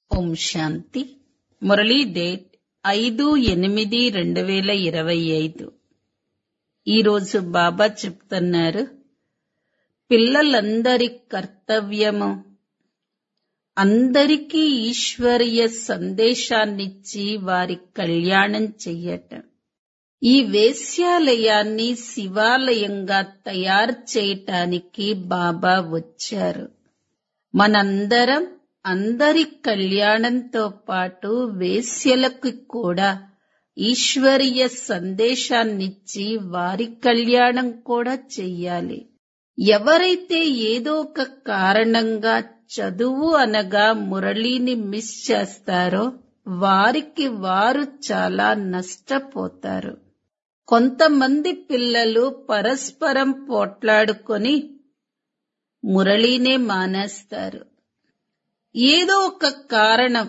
ఓం శాంతి Murali date ఐదు ఎనిమిది రెండు వేల ఇరవై ఐదు ఈరోజు బాబా చెప్తున్నారు పిల్లలందరి కర్తవ్యము అందరికీ ఈశ్వరీయ సందేశాన్నిచ్చి వారి కళ్యాణం చెయ్యటం ఈ వేశ్యాలయాన్ని శివాలయంగా తయారు చేయటానికి బాబా వచ్చారు మనందరం అందరి కళ్యాణంతో పాటు వేశ్యలకు కూడా ఈశ్వరీయ సందేశాన్నిచ్చి వారి కళ్యాణం కూడా చెయ్యాలి ఎవరైతే ఏదో ఒక కారణంగా చదువు అనగా మురళిని మిస్ చేస్తారో వారికి వారు చాలా నష్టపోతారు కొంతమంది పిల్లలు పరస్పరం పోట్లాడుకొని మురళీనే మానేస్తారు ఏదో ఒక కారణం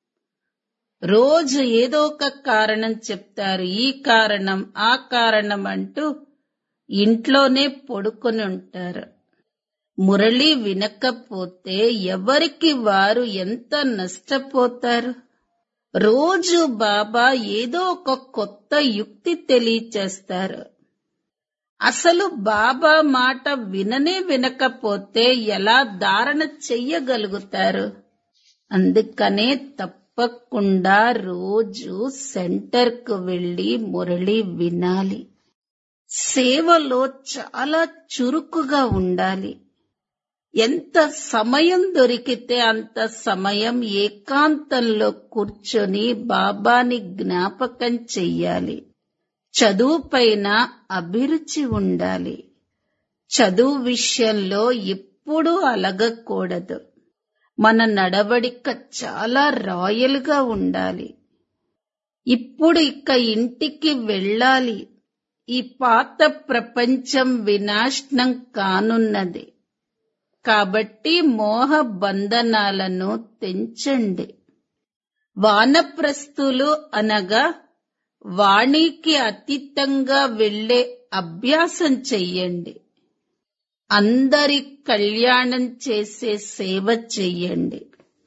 రోజు ఏదో ఒక కారణం చెప్తారు ఈ కారణం ఆ కారణం అంటూ ఇంట్లోనే పడుకొని ఉంటారు మురళి వినకపోతే ఎవరికి వారు ఎంత నష్టపోతారు రోజు బాబా ఏదో ఒక కొత్త యుక్తి తెలియచేస్తారు అసలు బాబా మాట విననే వినకపోతే ఎలా ధారణ చెయ్యగలుగుతారు అందుకనే తప్పకుండా రోజు సెంటర్కు వెళ్లి మురళి వినాలి సేవలో చాలా చురుకుగా ఉండాలి ఎంత సమయం దొరికితే అంత సమయం ఏకాంతంలో కూర్చొని బాబాని జ్ఞాపకం చెయ్యాలి చదువు పైన అభిరుచి ఉండాలి చదువు విషయంలో ఎప్పుడూ అలగకూడదు మన నడవడిక చాలా రాయల్గా ఉండాలి ఇప్పుడు ఇక ఇంటికి వెళ్ళాలి ఈ పాత ప్రపంచం వినాశనం కానున్నది కాబట్టి మోహ బంధనాలను తెంచండి వానప్రస్తులు అనగా వాణికి అతీతంగా వెళ్లే అభ్యాసం చెయ్యండి అందరి కళ్యాణం చేసే సేవ చెయ్యండి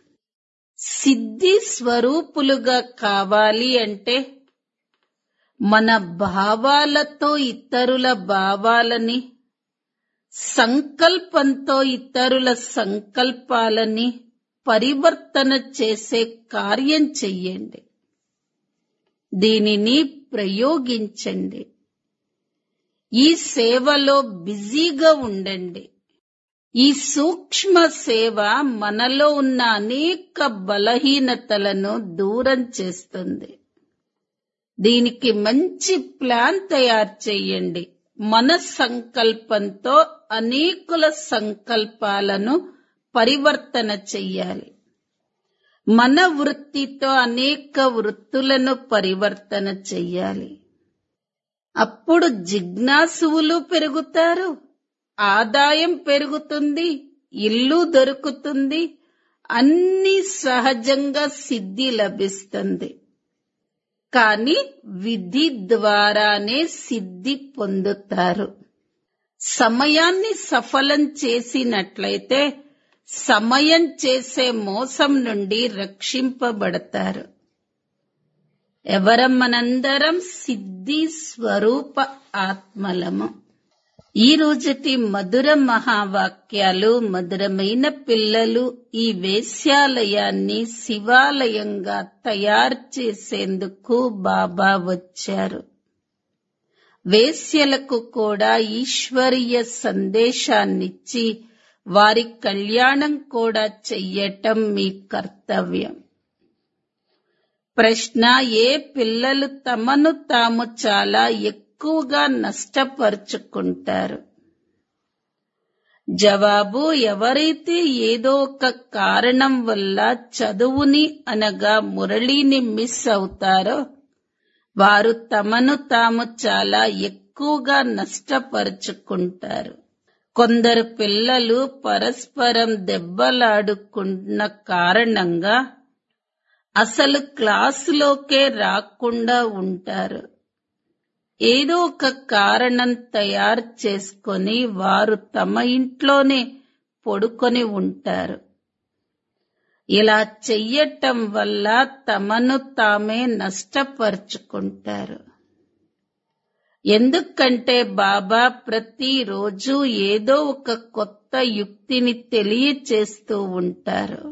సిద్ధి స్వరూపులుగా కావాలి అంటే మన భావాలతో ఇతరుల భావాలని సంకల్పంతో ఇతరుల సంకల్పాలని పరివర్తన చేసే కార్యం చెయ్యండి దీనిని ప్రయోగించండి ఈ సేవలో బిజీగా ఉండండి ఈ సూక్ష్మ సేవ మనలో ఉన్న అనేక బలహీనతలను దూరం చేస్తుంది దీనికి మంచి ప్లాన్ తయారు చేయండి మన సంకల్పంతో అనేకుల సంకల్పాలను పరివర్తన చెయ్యాలి మన వృత్తితో అనేక వృత్తులను పరివర్తన చెయ్యాలి అప్పుడు జిజ్ఞాసువులు పెరుగుతారు ఆదాయం పెరుగుతుంది ఇల్లు దొరుకుతుంది అన్ని సహజంగా సిద్ధి లభిస్తుంది కానీ విధి ద్వారానే సిద్ధి పొందుతారు సమయాన్ని సఫలం చేసినట్లయితే సమయం చేసే మోసం నుండి రక్షింపబడతారు ఎవరం మనందరం సిద్ధి స్వరూప ఆత్మలము ఈ రోజుటి మధుర మహావాక్యాలు మధురమైన పిల్లలు ఈ వేశ్యాలయాన్ని శివాలయంగా తయారు చేసేందుకు బాబా వచ్చారు వేశ్యలకు కూడా ఈశ్వరీయ సందేశాన్నిచ్చి వారి కళ్యాణం కూడా చెయ్యటం మీ కర్తవ్యం ప్రశ్న ఏ పిల్లలు తమను తాము చాలా ఎక్కువగా నష్టపరుచుకుంటారు జవాబు ఎవరైతే ఏదో ఒక కారణం వల్ల చదువుని అనగా మురళిని మిస్ అవుతారో వారు తమను తాము చాలా ఎక్కువగా నష్టపరుచుకుంటారు కొందరు పిల్లలు పరస్పరం దెబ్బలాడుకున్న కారణంగా అసలు క్లాసులోకే రాకుండా ఉంటారు ఏదో ఒక కారణం తయారు చేసుకొని వారు తమ ఇంట్లోనే పడుకొని ఉంటారు ఇలా చెయ్యటం వల్ల తమను తామే నష్టపరుచుకుంటారు ఎందుకంటే బాబా ప్రతిరోజు ఏదో ఒక కొత్త యుక్తిని తెలియచేస్తూ ఉంటారు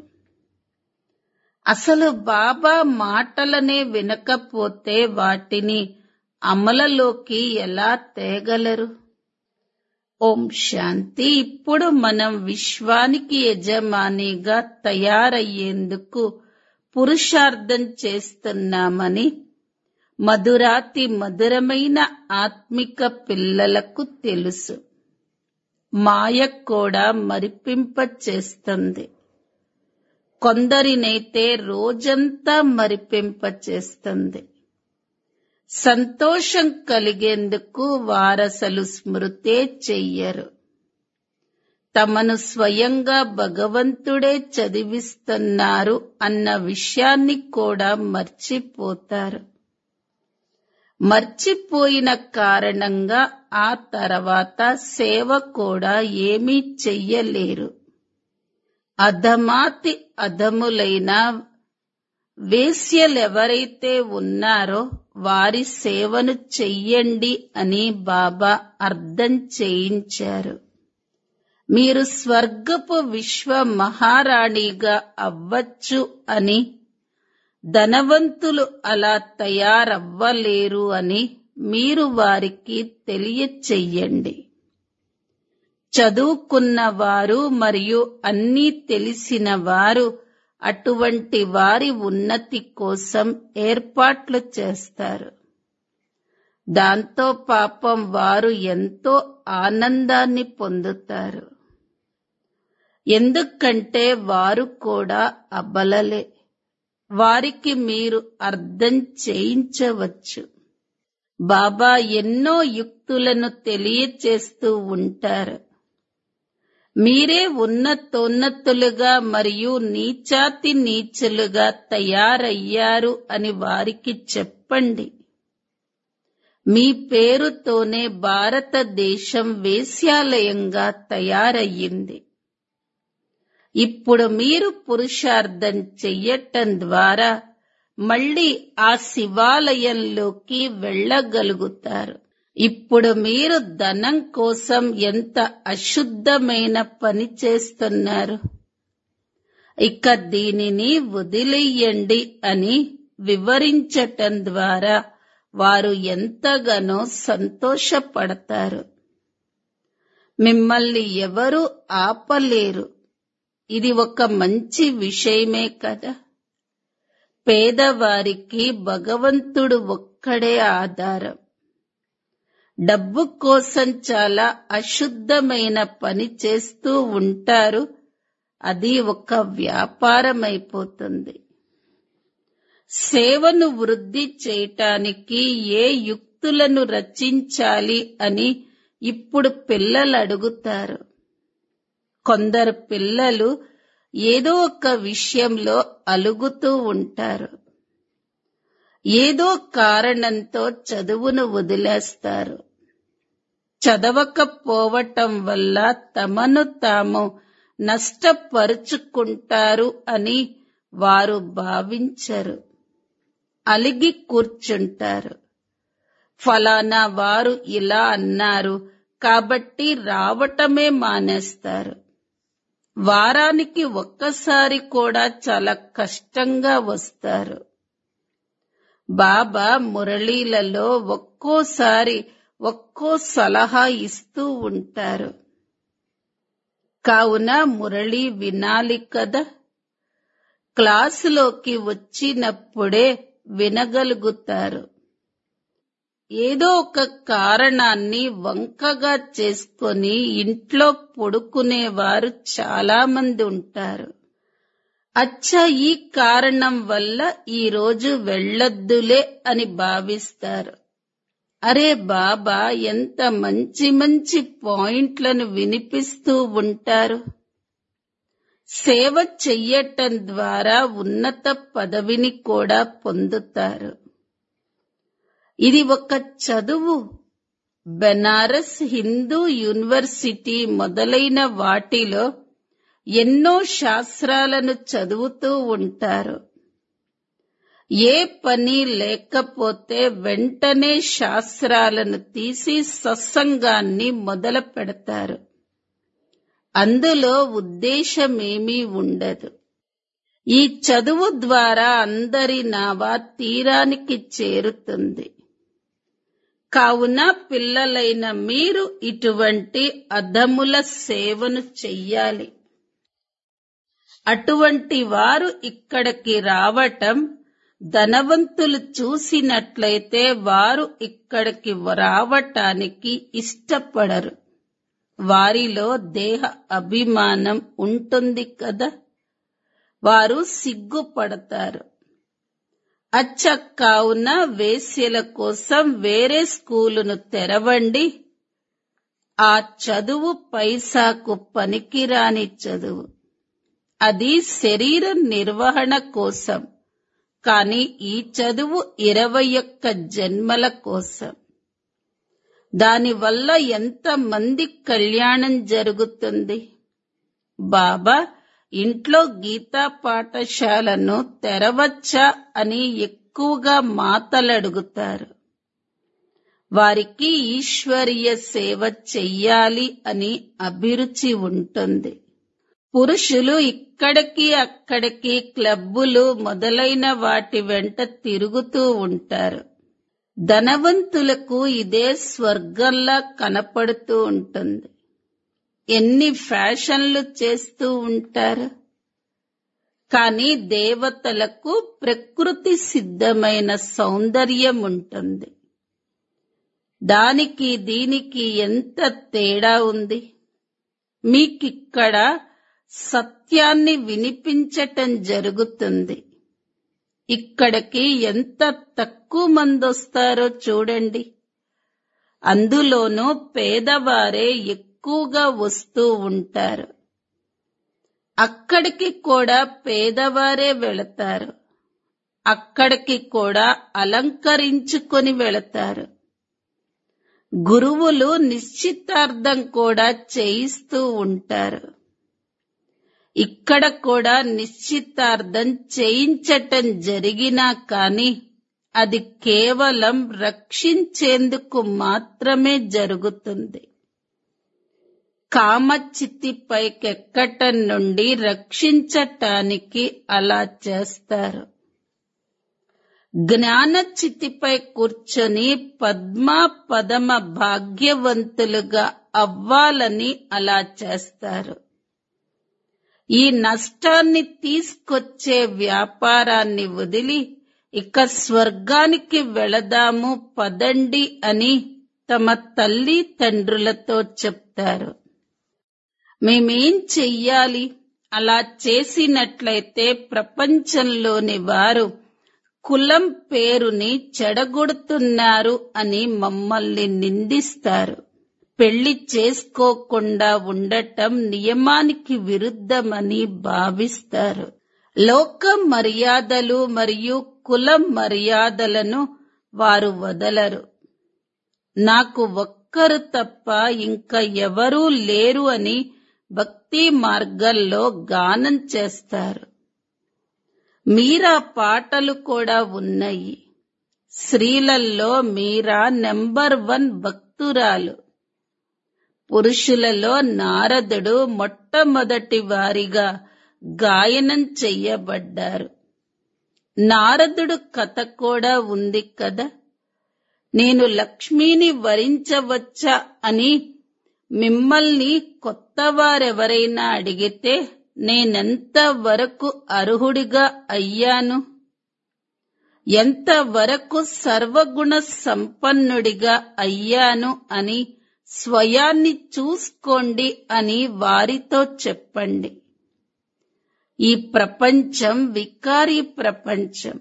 అసలు బాబా మాటలనే వినకపోతే వాటిని అమలలోకి ఎలా తేగలరు ఓం శాంతి ఇప్పుడు మనం విశ్వానికి యజమానిగా తయారయ్యేందుకు పురుషార్థం చేస్తున్నామని మధురాతి మధురమైన ఆత్మిక పిల్లలకు తెలుసు మాయ కూడా మరిపింప చేస్తుంది కొందరినైతే రోజంతా మరిపింప చేస్తుంది సంతోషం కలిగేందుకు వారసలు స్మృతే చెయ్యరు తమను స్వయంగా భగవంతుడే చదివిస్తున్నారు అన్న విషయాన్ని కూడా మర్చిపోతారు మర్చిపోయిన కారణంగా ఆ తర్వాత సేవ కూడా ఏమీ చెయ్యలేరు అధమాతి అధములైన వేశ్యలెవరైతే ఉన్నారో వారి సేవను చెయ్యండి అని బాబా అర్థం చేయించారు మీరు స్వర్గపు విశ్వ మహారాణిగా అవ్వచ్చు అని ధనవంతులు అలా తయారవ్వలేరు అని మీరు వారికి తెలియచెయ్యండి చదువుకున్న వారు మరియు అన్నీ తెలిసిన వారు అటువంటి వారి ఉన్నతి కోసం ఏర్పాట్లు చేస్తారు దాంతో పాపం వారు ఎంతో ఆనందాన్ని పొందుతారు ఎందుకంటే వారు కూడా అబలలే వారికి మీరు అర్థం చేయించవచ్చు బాబా ఎన్నో యుక్తులను తెలియచేస్తూ ఉంటారు మీరే ఉన్నతోన్నతులుగా మరియు నీచాతి నీచులుగా తయారయ్యారు అని వారికి చెప్పండి మీ పేరుతోనే భారతదేశం వేశ్యాలయంగా తయారయ్యింది ఇప్పుడు మీరు పురుషార్థం చెయ్యటం ద్వారా మళ్ళీ ఆ శివాలయంలోకి వెళ్ళగలుగుతారు ఇప్పుడు మీరు ధనం కోసం ఎంత అశుద్ధమైన పని చేస్తున్నారు ఇక దీనిని వదిలేయండి అని వివరించటం ద్వారా వారు ఎంతగానో సంతోషపడతారు మిమ్మల్ని ఎవరు ఆపలేరు ఇది ఒక మంచి విషయమే కదా పేదవారికి భగవంతుడు ఒక్కడే ఆధారం డబ్బు కోసం చాలా అశుద్ధమైన పని చేస్తూ ఉంటారు అది ఒక వ్యాపారమైపోతుంది సేవను వృద్ధి చేయటానికి ఏ యుక్తులను రచించాలి అని ఇప్పుడు పిల్లలు అడుగుతారు కొందరు పిల్లలు ఏదో ఒక విషయంలో అలుగుతూ ఉంటారు ఏదో కారణంతో చదువును వదిలేస్తారు చదవకపోవటం వల్ల తమను తాము నష్టపరుచుకుంటారు అని వారు భావించరు అలిగి కూర్చుంటారు ఫలానా వారు ఇలా అన్నారు కాబట్టి రావటమే మానేస్తారు వారానికి ఒక్కసారి కూడా చాలా కష్టంగా వస్తారు బాబా మురళీలలో ఒక్కోసారి ఒక్కో సలహా ఇస్తూ ఉంటారు కావున మురళి వినాలి కదా క్లాసులోకి వచ్చినప్పుడే వినగలుగుతారు ఏదో ఒక కారణాన్ని వంకగా చేసుకొని ఇంట్లో పడుకునేవారు చాలా మంది ఉంటారు అచ్చా ఈ కారణం వల్ల ఈ రోజు వెళ్ళొద్దులే అని భావిస్తారు అరే బాబా ఎంత మంచి మంచి పాయింట్లను వినిపిస్తూ ఉంటారు సేవ చెయ్యటం ద్వారా ఉన్నత పదవిని కూడా పొందుతారు ఇది ఒక చదువు బెనారస్ హిందూ యూనివర్సిటీ మొదలైన వాటిలో ఎన్నో శాస్త్రాలను చదువుతూ ఉంటారు ఏ పని లేకపోతే వెంటనే శాస్త్రాలను తీసి సత్సంగాన్ని మొదలు పెడతారు అందులో ఉద్దేశమేమీ ఉండదు ఈ చదువు ద్వారా అందరి నావా తీరానికి చేరుతుంది కావున పిల్లలైన మీరు ఇటువంటి అధముల సేవను చెయ్యాలి అటువంటి వారు ఇక్కడికి రావటం ధనవంతులు చూసినట్లయితే వారు ఇక్కడికి రావటానికి ఇష్టపడరు వారిలో దేహ అభిమానం ఉంటుంది కదా వారు సిగ్గుపడతారు అచ్చ కావున వేశ్యల కోసం వేరే స్కూలును తెరవండి ఆ చదువు పైసాకు పనికిరాని చదువు అది శరీర నిర్వహణ కోసం కాని ఈ చదువు ఇరవై ఒక్క జన్మల కోసం దానివల్ల ఎంత మంది కళ్యాణం జరుగుతుంది బాబా ఇంట్లో గీతా పాఠశాలను తెరవచ్చా అని ఎక్కువగా మాతలడుగుతారు వారికి ఈశ్వరీయ సేవ చెయ్యాలి అని అభిరుచి ఉంటుంది పురుషులు ఇక్కడికి అక్కడికి క్లబ్బులు మొదలైన వాటి వెంట తిరుగుతూ ఉంటారు ధనవంతులకు ఇదే స్వర్గంలా కనపడుతూ ఉంటుంది ఎన్ని ఫ్యాషన్లు చేస్తూ ఉంటారు కానీ దేవతలకు ప్రకృతి సిద్ధమైన సౌందర్యం ఉంటుంది దానికి దీనికి ఎంత తేడా ఉంది మీకిక్కడ సత్యాన్ని వినిపించటం జరుగుతుంది ఇక్కడికి ఎంత తక్కువ మంది వస్తారో చూడండి అందులోనూ పేదవారే ఎక్కువగా వస్తూ ఉంటారు అక్కడికి కూడా పేదవారే వెళతారు అక్కడికి కూడా అలంకరించుకొని వెళతారు గురువులు నిశ్చితార్థం కూడా చేయిస్తూ ఉంటారు ఇక్కడ కూడా నిశ్చితార్థం చేయించటం జరిగినా కాని అది కేవలం రక్షించేందుకు మాత్రమే జరుగుతుంది కామచిత్తిపైకెక్కటం నుండి రక్షించటానికి అలా చేస్తారు జ్ఞాన చితిపై కూర్చొని పద్మా పదమ భాగ్యవంతులుగా అవ్వాలని అలా చేస్తారు ఈ నష్టాన్ని తీసుకొచ్చే వ్యాపారాన్ని వదిలి ఇక స్వర్గానికి వెళదాము పదండి అని తమ తల్లి తండ్రులతో చెప్తారు మేమేం చెయ్యాలి అలా చేసినట్లయితే ప్రపంచంలోని వారు కులం పేరుని చెడగొడుతున్నారు అని మమ్మల్ని నిందిస్తారు పెళ్లి చేసుకోకుండా ఉండటం నియమానికి విరుద్ధమని భావిస్తారు లోక మర్యాదలు మరియు కుల మర్యాదలను వారు వదలరు నాకు ఒక్కరు తప్ప ఇంకా ఎవరూ లేరు అని భక్తి మార్గంలో గానం చేస్తారు మీరా పాటలు కూడా ఉన్నాయి స్త్రీలలో మీరా నెంబర్ వన్ భక్తురాలు పురుషులలో నారదుడు మొట్టమొదటి వారిగా గాయనం చెయ్యబడ్డారు నారదుడు కథ కూడా ఉంది కదా నేను లక్ష్మిని వరించవచ్చా అని మిమ్మల్ని కొత్త వారెవరైనా అడిగితే నేనెంత వరకు అర్హుడిగా అయ్యాను ఎంత వరకు సర్వగుణ సంపన్నుడిగా అయ్యాను అని స్వయాన్ని చూసుకోండి అని వారితో చెప్పండి ఈ ప్రపంచం వికారి ప్రపంచం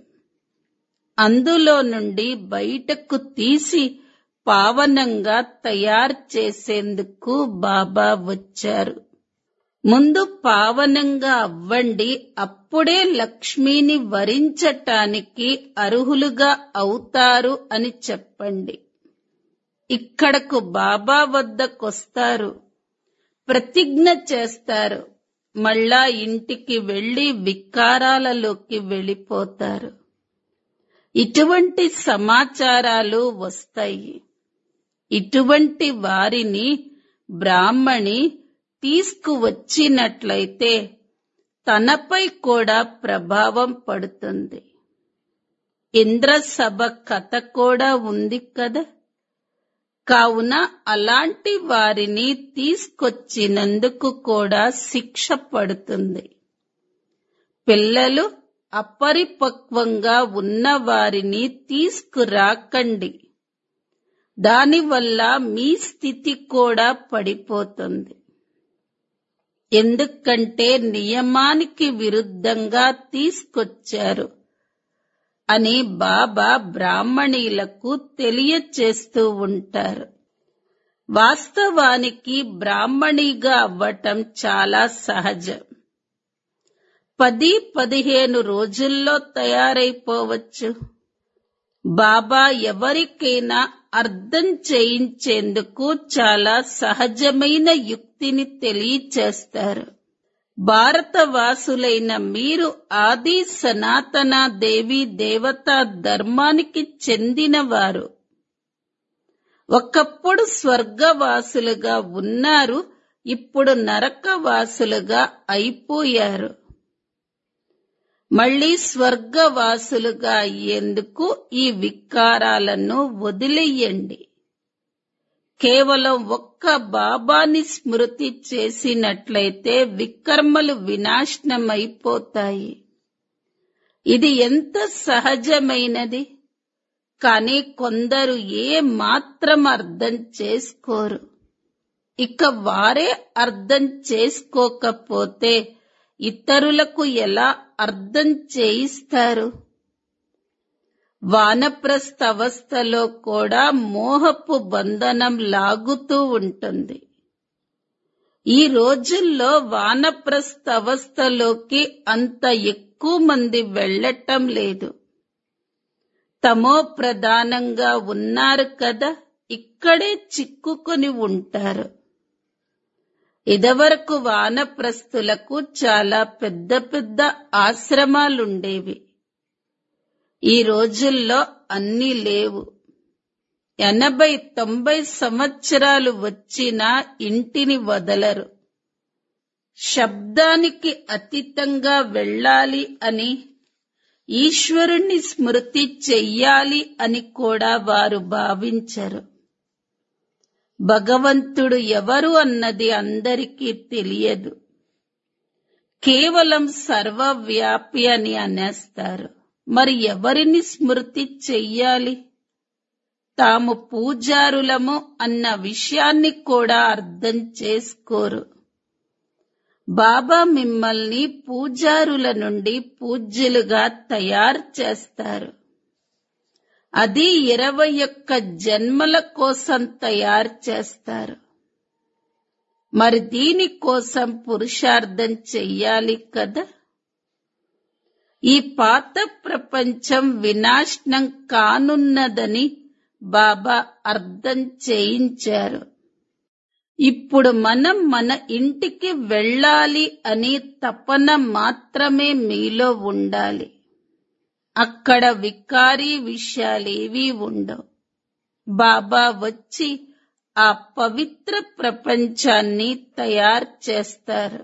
అందులో నుండి బయటకు తీసి పావనంగా తయారు చేసేందుకు బాబా వచ్చారు ముందు పావనంగా అవ్వండి అప్పుడే లక్ష్మిని వరించటానికి అర్హులుగా అవుతారు అని చెప్పండి ఇక్కడకు బాబా వద్దకొస్తారు ప్రతిజ్ఞ చేస్తారు మళ్ళా ఇంటికి వెళ్లి వికారాలలోకి వెళ్ళిపోతారు ఇటువంటి సమాచారాలు వస్తాయి ఇటువంటి వారిని బ్రాహ్మణి తీసుకువచ్చినట్లయితే తనపై కూడా ప్రభావం పడుతుంది ఇంద్రసభ కథ కూడా ఉంది కదా కావున అలాంటి వారిని తీసుకొచ్చినందుకు కూడా శిక్ష పడుతుంది పిల్లలు అపరిపక్వంగా ఉన్న వారిని తీసుకురాకండి దానివల్ల మీ స్థితి కూడా పడిపోతుంది ఎందుకంటే నియమానికి విరుద్ధంగా తీసుకొచ్చారు అని బాబా బ్రాహ్మణీలకు తెలియచేస్తూ ఉంటారు వాస్తవానికి బ్రాహ్మణిగా అవ్వటం చాలా సహజం పది పదిహేను రోజుల్లో తయారైపోవచ్చు బాబా ఎవరికైనా అర్థం చేయించేందుకు చాలా సహజమైన యుక్తిని తెలియచేస్తారు భారతవాసులైన మీరు ఆది సనాతన దేవి దేవతా ధర్మానికి చెందినవారు ఒకప్పుడు స్వర్గవాసులుగా ఉన్నారు ఇప్పుడు నరకవాసులుగా అయిపోయారు మళ్ళీ స్వర్గవాసులుగా అయ్యేందుకు ఈ వికారాలను వదిలేయండి కేవలం ఒక్క బాబాని స్మృతి చేసినట్లయితే వికర్మలు వినాశనమైపోతాయి ఇది ఎంత సహజమైనది కానీ కొందరు ఏ మాత్రం అర్థం చేసుకోరు ఇక వారే అర్థం చేసుకోకపోతే ఇతరులకు ఎలా అర్థం చేయిస్తారు వానప్రస్థ అవస్థలో కూడా మోహపు బంధనం లాగుతూ ఉంటుంది ఈ రోజుల్లో వానప్రస్థ అవస్థలోకి అంత ఎక్కువ మంది వెళ్ళటం లేదు తమో ప్రధానంగా ఉన్నారు కదా ఇక్కడే చిక్కుకొని ఉంటారు ఇదివరకు వానప్రస్థులకు చాలా పెద్ద పెద్ద ఆశ్రమాలుండేవి ఈ రోజుల్లో అన్నీ లేవు ఎనభై తొంభై సంవత్సరాలు వచ్చినా ఇంటిని వదలరు శబ్దానికి అతీతంగా వెళ్ళాలి అని ఈశ్వరుణ్ణి స్మృతి చెయ్యాలి అని కూడా వారు భావించరు భగవంతుడు ఎవరు అన్నది అందరికీ తెలియదు కేవలం సర్వవ్యాపి అని అనేస్తారు మరి ఎవరిని స్మృతి చెయ్యాలి తాము పూజారులము అన్న విషయాన్ని కూడా అర్థం చేసుకోరు బాబా మిమ్మల్ని పూజారుల నుండి పూజ్యులుగా తయారు చేస్తారు అది ఇరవై ఒక్క జన్మల కోసం తయారు చేస్తారు మరి దీని కోసం పురుషార్థం చెయ్యాలి కదా ఈ పాత ప్రపంచం వినాశనం కానున్నదని బాబా అర్థం చేయించారు ఇప్పుడు మనం మన ఇంటికి వెళ్ళాలి అని తపన మాత్రమే మీలో ఉండాలి అక్కడ వికారీ విషయాలేవీ ఉండవు బాబా వచ్చి ఆ పవిత్ర ప్రపంచాన్ని తయారు చేస్తారు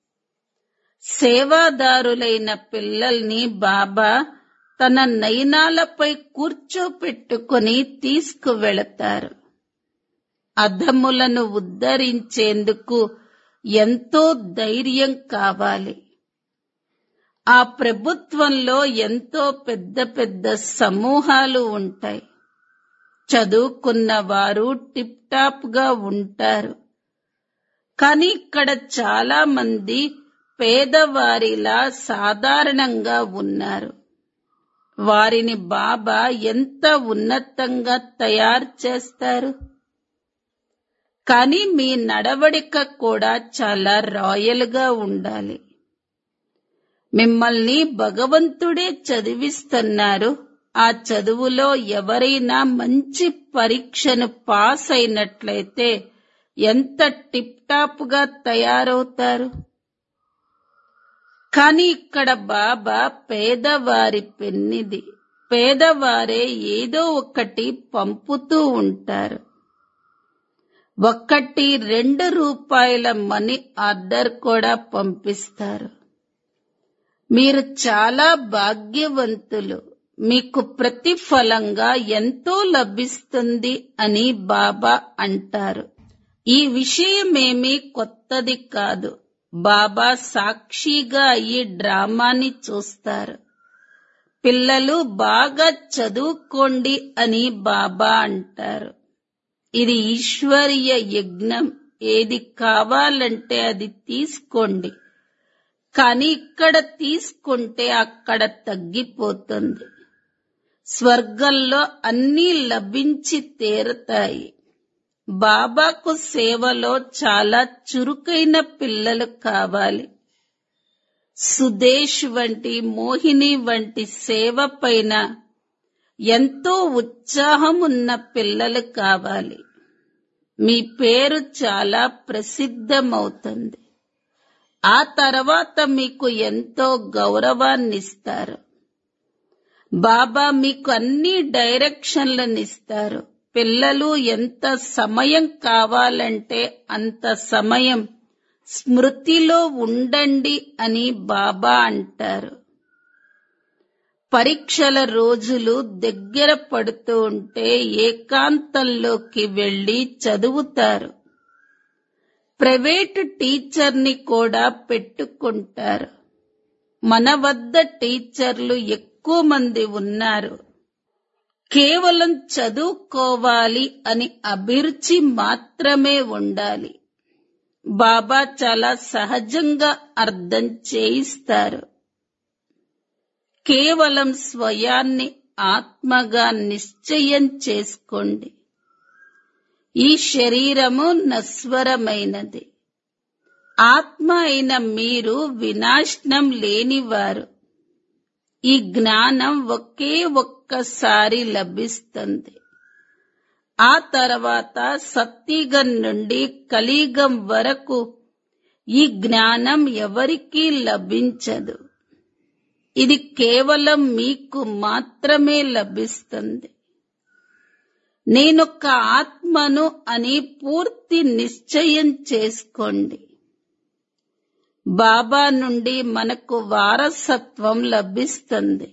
సేవాదారులైన పిల్లల్ని బాబా తన నయనాలపై కూర్చోపెట్టుకుని తీసుకువెళతారు అధములను ఉద్ధరించేందుకు ఎంతో ధైర్యం కావాలి ఆ ప్రభుత్వంలో ఎంతో పెద్ద పెద్ద సమూహాలు ఉంటాయి చదువుకున్న వారు టిప్ టాప్ గా ఉంటారు కానీ ఇక్కడ చాలా మంది పేదవారిలా సాధారణంగా ఉన్నారు వారిని బాబా ఎంత ఉన్నతంగా తయారు చేస్తారు కానీ మీ నడవడిక కూడా చాలా రాయల్ గా ఉండాలి మిమ్మల్ని భగవంతుడే చదివిస్తున్నారు ఆ చదువులో ఎవరైనా మంచి పరీక్షను పాస్ అయినట్లయితే ఎంత టిప్ టాప్ గా తయారవుతారు కానీ ఇక్కడ బాబా పేదవారి పెన్నిది పేదవారే ఏదో ఒకటి పంపుతూ ఉంటారు ఒక్కటి రెండు రూపాయల మనీ ఆర్డర్ కూడా పంపిస్తారు మీరు చాలా భాగ్యవంతులు మీకు ప్రతిఫలంగా ఎంతో లభిస్తుంది అని బాబా అంటారు ఈ విషయమేమీ కొత్తది కాదు బాబా సాక్షిగా ఈ డ్రామాని చూస్తారు పిల్లలు బాగా చదువుకోండి అని బాబా అంటారు ఇది ఈశ్వరీయ యజ్ఞం ఏది కావాలంటే అది తీసుకోండి కానీ ఇక్కడ తీసుకుంటే అక్కడ తగ్గిపోతుంది స్వర్గంలో అన్నీ లభించి తీరతాయి బాబాకు సేవలో చాలా చురుకైన పిల్లలు కావాలి సుదేశ్ వంటి మోహిని వంటి సేవ పైన ఎంతో ఉత్సాహం ఉన్న పిల్లలు కావాలి మీ పేరు చాలా ప్రసిద్ధమవుతుంది ఆ తర్వాత మీకు ఎంతో గౌరవాన్నిస్తారు బాబా మీకు అన్ని డైరెక్షన్లనిస్తారు పిల్లలు ఎంత సమయం కావాలంటే అంత సమయం స్మృతిలో ఉండండి అని బాబా అంటారు పరీక్షల రోజులు దగ్గర పడుతూ ఉంటే ఏకాంతంలోకి వెళ్లి చదువుతారు ప్రైవేటు టీచర్ని కూడా పెట్టుకుంటారు మన వద్ద టీచర్లు ఎక్కువ మంది ఉన్నారు కేవలం చదువుకోవాలి అని అభిరుచి మాత్రమే ఉండాలి బాబా చాలా సహజంగా అర్థం చేయిస్తారు కేవలం స్వయాన్ని ఆత్మగా నిశ్చయం చేసుకోండి ఈ శరీరము నశ్వరమైనది ఆత్మ అయిన మీరు వినాశనం లేనివారు ఈ జ్ఞానం ఒకే ఒక్కసారి లభిస్తుంది ఆ తర్వాత సత్యుగం నుండి కలియుగం వరకు ఈ జ్ఞానం ఎవరికీ లభించదు ఇది కేవలం మీకు మాత్రమే లభిస్తుంది నేనొక ఆత్మను అని పూర్తి నిశ్చయం చేసుకోండి బాబా నుండి మనకు వారసత్వం లభిస్తుంది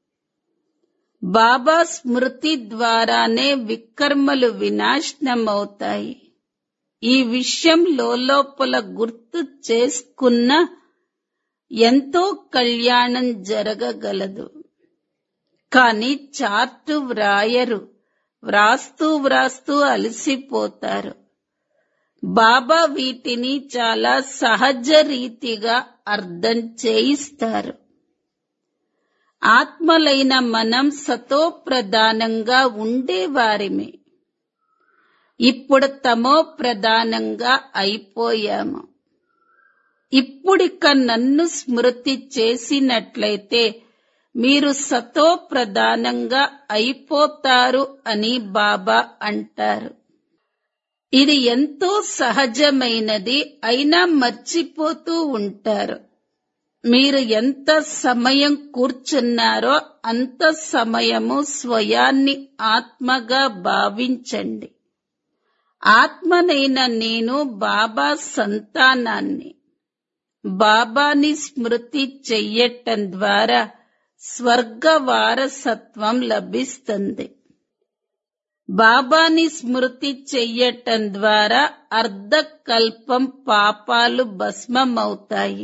బాబా స్మృతి ద్వారానే వికర్మలు వినాశనమవుతాయి ఈ విషయం లోపల గుర్తు చేసుకున్న ఎంతో కళ్యాణం జరగగలదు కాని చార్టు వ్రాయరు వ్రాస్తూ వ్రాస్తూ అలసిపోతారు బాబా వీటిని చాలా సహజ రీతిగా అర్థం చేయిస్తారు ఆత్మలైన మనం సతో ప్రధానంగా ఉండేవారిమే ఇప్పుడు తమో ప్రధానంగా అయిపోయాము ఇప్పుడిక నన్ను స్మృతి చేసినట్లయితే మీరు సతో ప్రధానంగా అయిపోతారు అని బాబా అంటారు ఇది ఎంతో సహజమైనది అయినా మర్చిపోతూ ఉంటారు మీరు ఎంత సమయం కూర్చున్నారో అంత సమయము స్వయాన్ని ఆత్మగా భావించండి ఆత్మనైన నేను బాబా సంతానాన్ని బాబాని స్మృతి చెయ్యటం ద్వారా స్వర్గ వారసత్వం లభిస్తుంది బాబాని స్మృతి చెయ్యటం ద్వారా అర్ధకల్పం పాపాలు భస్మమవుతాయి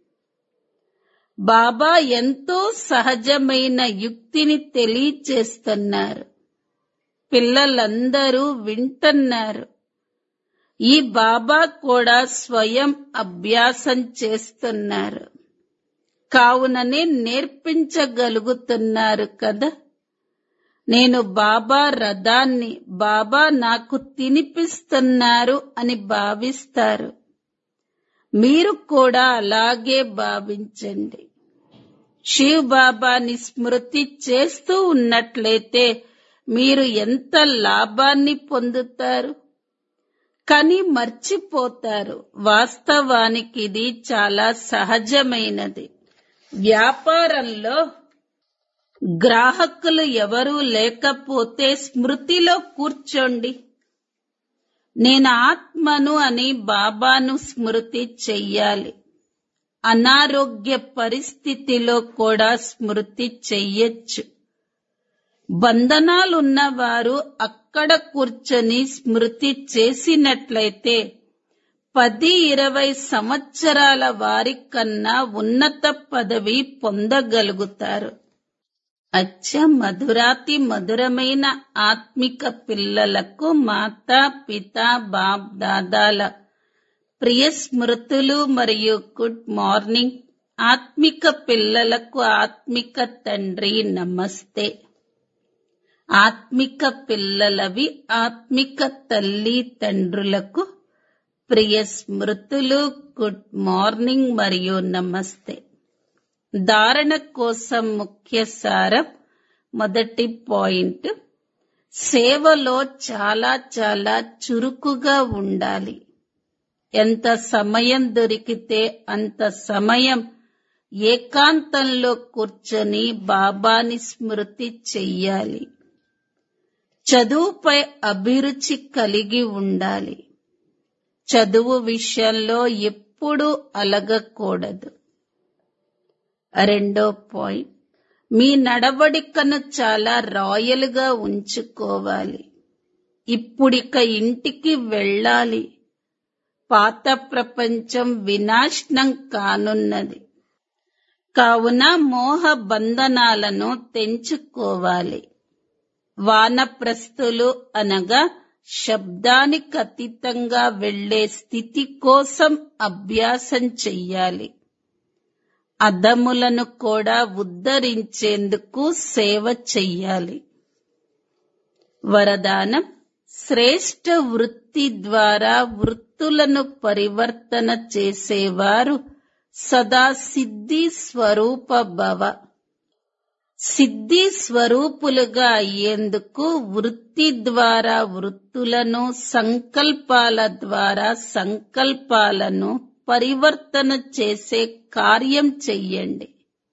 బాబా ఎంతో సహజమైన యుక్తిని తెలియచేస్తున్నారు పిల్లలందరూ వింటున్నారు ఈ బాబా కూడా స్వయం అభ్యాసం చేస్తున్నారు కావుననే నేర్పించగలుగుతున్నారు కదా నేను బాబా రథాన్ని బాబా నాకు తినిపిస్తున్నారు అని భావిస్తారు మీరు కూడా అలాగే భావించండి శివ్ బాబాని స్మృతి చేస్తూ ఉన్నట్లయితే మీరు ఎంత లాభాన్ని పొందుతారు కానీ మర్చిపోతారు వాస్తవానికి ఇది చాలా సహజమైనది వ్యాపారంలో గ్రాహకులు ఎవరూ లేకపోతే స్మృతిలో కూర్చోండి నేను ఆత్మను అని బాబాను స్మృతి చెయ్యాలి అనారోగ్య పరిస్థితిలో కూడా స్మృతి చెయ్యొచ్చు బంధనాలున్నవారు అక్కడ కూర్చొని స్మృతి చేసినట్లయితే పది ఇరవై సంవత్సరాల వారి కన్నా ఉన్నత పదవి పొందగలుగుతారు అచ్చ మధురాతి మధురమైన ఆత్మిక పిల్లలకు మాతా పిత బాప్ దాదాల ప్రియ స్మృతులు మరియు గుడ్ మార్నింగ్ ఆత్మిక పిల్లలకు ఆత్మిక తండ్రి నమస్తే ఆత్మిక పిల్లలవి ఆత్మిక తల్లి తండ్రులకు ప్రియ స్మృతులు గుడ్ మార్నింగ్ మరియు నమస్తే ధారణ కోసం ముఖ్య సారం మొదటి పాయింట్ సేవలో చాలా చాలా చురుకుగా ఉండాలి ఎంత సమయం దొరికితే అంత సమయం ఏకాంతంలో కూర్చొని బాబాని స్మృతి చెయ్యాలి చదువుపై అభిరుచి కలిగి ఉండాలి చదువు విషయంలో ఎప్పుడూ అలగకూడదు రెండో పాయింట్ మీ నడవడికను చాలా రాయల్గా ఉంచుకోవాలి ఇప్పుడిక ఇంటికి వెళ్ళాలి పాత ప్రపంచం వినాశనం కానున్నది కావున మోహ బంధనాలను తెంచుకోవాలి వానప్రస్థులు అనగా శబ్దానికి అతీతంగా వెళ్లే స్థితి కోసం అభ్యాసం చెయ్యాలి అదములను కూడా ఉద్ధరించేందుకు సేవ చెయ్యాలి వరదానం శ్రేష్ఠ వృత్తి ద్వారా వృత్తులను పరివర్తన చేసేవారు సదా సిద్ధి స్వరూప భవ సిద్ధి స్వరూపులుగా అయ్యేందుకు వృత్తి ద్వారా వృత్తులను సంకల్పాల ద్వారా సంకల్పాలను పరివర్తన చేసే కార్యం చెయ్యండి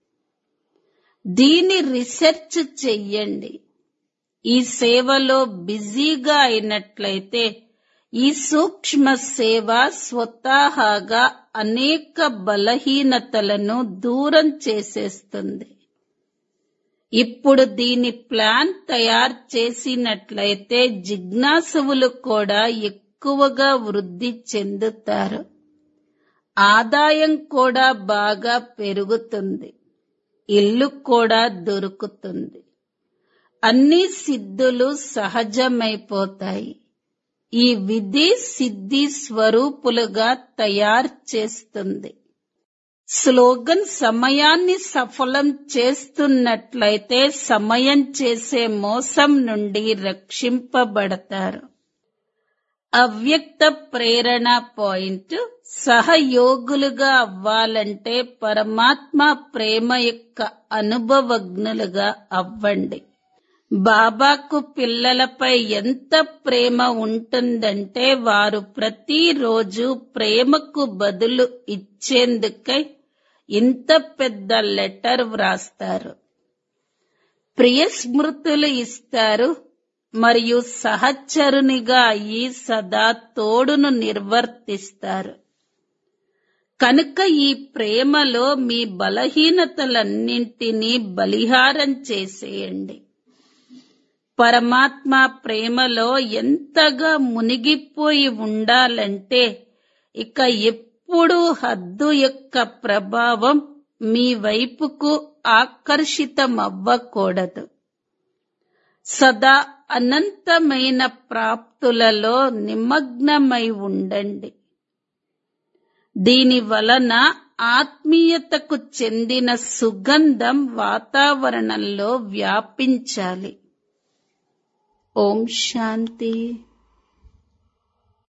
దీని రీసెర్చ్ చెయ్యండి ఈ సేవలో బిజీగా అయినట్లయితే ఈ సూక్ష్మ సేవ స్వతహాగా అనేక బలహీనతలను దూరం చేసేస్తుంది ఇప్పుడు దీని ప్లాన్ తయారు చేసినట్లయితే జిజ్ఞాసువులు కూడా ఎక్కువగా వృద్ధి చెందుతారు ఆదాయం కూడా బాగా పెరుగుతుంది ఇల్లు కూడా దొరుకుతుంది అన్ని సిద్ధులు సహజమైపోతాయి ఈ విధి సిద్ధి స్వరూపులుగా తయారు చేస్తుంది స్లోగన్ సమయాన్ని సఫలం చేస్తున్నట్లయితే సమయం చేసే మోసం నుండి రక్షింపబడతారు అవ్యక్త ప్రేరణ పాయింట్ సహయోగులుగా అవ్వాలంటే పరమాత్మ ప్రేమ యొక్క అనుభవజ్ఞులుగా అవ్వండి బాబాకు పిల్లలపై ఎంత ప్రేమ ఉంటుందంటే వారు ప్రతిరోజు ప్రేమకు బదులు ఇచ్చేందుకై ఇంత పెద్ద లెటర్ వ్రాస్తారు ప్రియ స్మృతులు ఇస్తారు మరియు సహచరునిగా అయి సదా తోడును నిర్వర్తిస్తారు కనుక ఈ ప్రేమలో మీ బలహీనతలన్నింటినీ బలిహారం చేసేయండి పరమాత్మ ప్రేమలో ఎంతగా మునిగిపోయి ఉండాలంటే ఇక ఎప్పుడూ హద్దు యొక్క ప్రభావం మీ వైపుకు ఆకర్షితమవ్వకూడదు సదా అనంతమైన ప్రాప్తులలో నిమగ్నమై ఉండండి దీని వలన ఆత్మీయతకు చెందిన సుగంధం వాతావరణంలో వ్యాపించాలి ఓం శాంతి